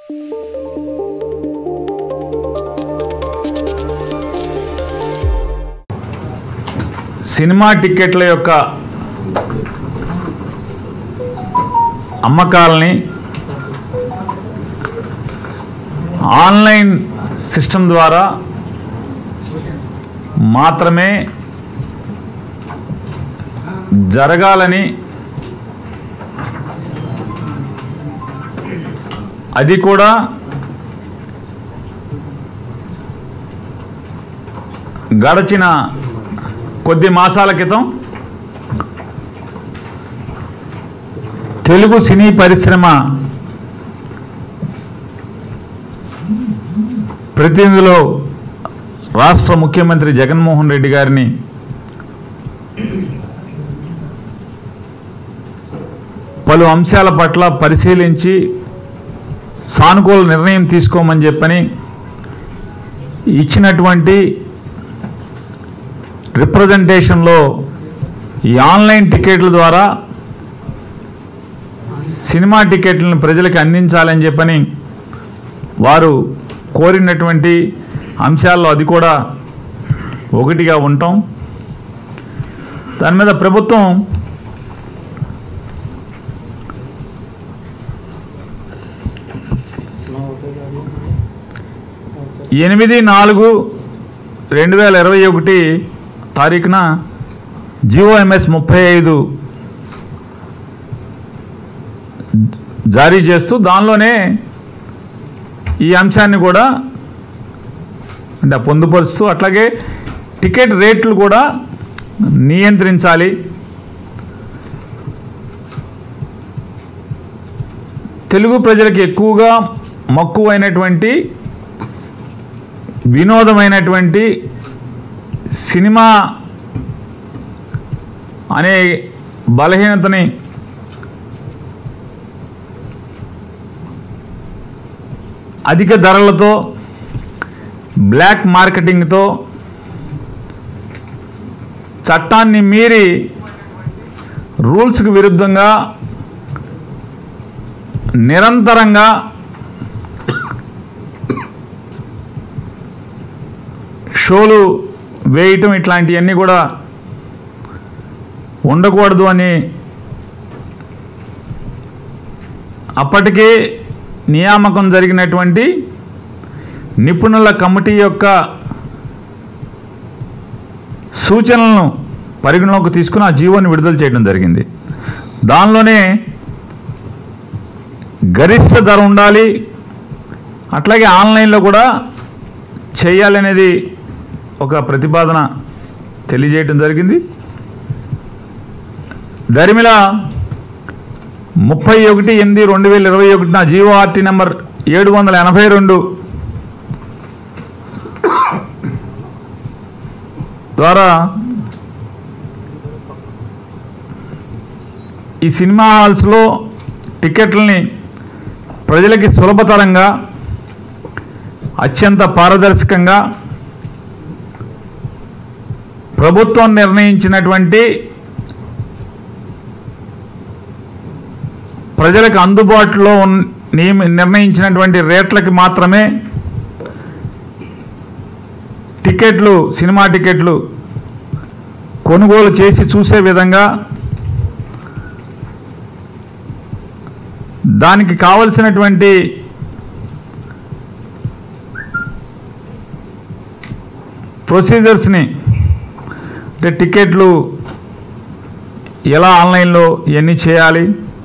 cinema టిక్కెట్ల యొక్క అమ్మకాలని online system ద్వారా మాత్రమే జరగాలని అది కూడా గడచిన కొద్ది మాసాల క్రితం తెలుగు సినీ పరిశ్రమ ప్రతినిధిలో రాష్ట్ర ముఖ్యమంత్రి జగన్మోహన్ రెడ్డి గారిని పలు అంశాల పట్ల పరిశీలించి సానుకూల నిర్ణయం తీసుకోమని చెప్పని ఇచ్చినటువంటి రిప్రజెంటేషన్లో ఈ ఆన్లైన్ టికెట్ల ద్వారా సినిమా టికెట్లను ప్రజలకు అందించాలని చెప్పని వారు కోరినటువంటి అంశాల్లో అది కూడా ఒకటిగా ఉంటాం దాని మీద ప్రభుత్వం ఎనిమిది నాలుగు రెండు వేల ఇరవై ఒకటి తారీఖున జిఓఎంఎస్ ముప్పై ఐదు జారీ చేస్తూ దానిలోనే ఈ అంశాన్ని కూడా అంటే పొందుపరుస్తూ అట్లాగే టికెట్ రేట్లు కూడా నియంత్రించాలి తెలుగు ప్రజలకు ఎక్కువగా మక్కువైనటువంటి వినోదమైనటువంటి సినిమా అనే బలహీనతని అధిక ధరలతో బ్లాక్ మార్కెటింగ్తో చట్టాన్ని మీరి రూల్స్కి విరుద్ధంగా నిరంతరంగా షోలు వేయటం ఇట్లాంటివన్నీ కూడా ఉండకూడదు అని అప్పటికే నియామకం జరిగినటువంటి నిపుణుల కమిటీ యొక్క సూచనలను పరిగణలోకి తీసుకుని ఆ జీవోని విడుదల చేయడం జరిగింది దానిలోనే గరిష్ట ధర ఉండాలి అట్లాగే ఆన్లైన్లో కూడా చేయాలనేది ఒక ప్రతిపాదన తెలియజేయడం జరిగింది దరిమిల ముప్పై ఒకటి ఎనిమిది రెండు వేల ఇరవై ఒకటిన జీవో ఆర్టీ నెంబర్ ఏడు వందల ఎనభై రెండు ద్వారా ఈ సినిమా హాల్స్లో టికెట్లని ప్రజలకి సులభతరంగా అత్యంత పారదర్శకంగా ప్రభుత్వం నిర్ణయించినటువంటి ప్రజలకు అందుబాటులో ఉన్- నియమ నిర్ణయించినటువంటి రేట్లకి మాత్రమే టికెట్లు సినిమా టికెట్లు కొనుగోలు చేసి చూసే విధంగా దానికి కావలసినటువంటి ప్రొసీజర్స్ని అంటే టికెట్లు ఎలా ఆన్లైన్లో ఇవన్నీ చేయాలి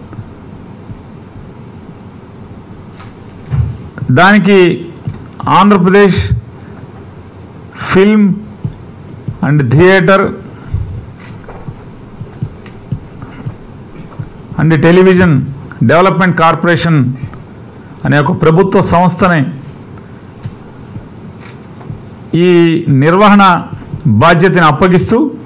దానికి Andhra Pradesh film and theatre and television development corporation అనే ఒక ప్రభుత్వ సంస్థని ఈ నిర్వహణ బాధ్యతని అప్పగిస్తూ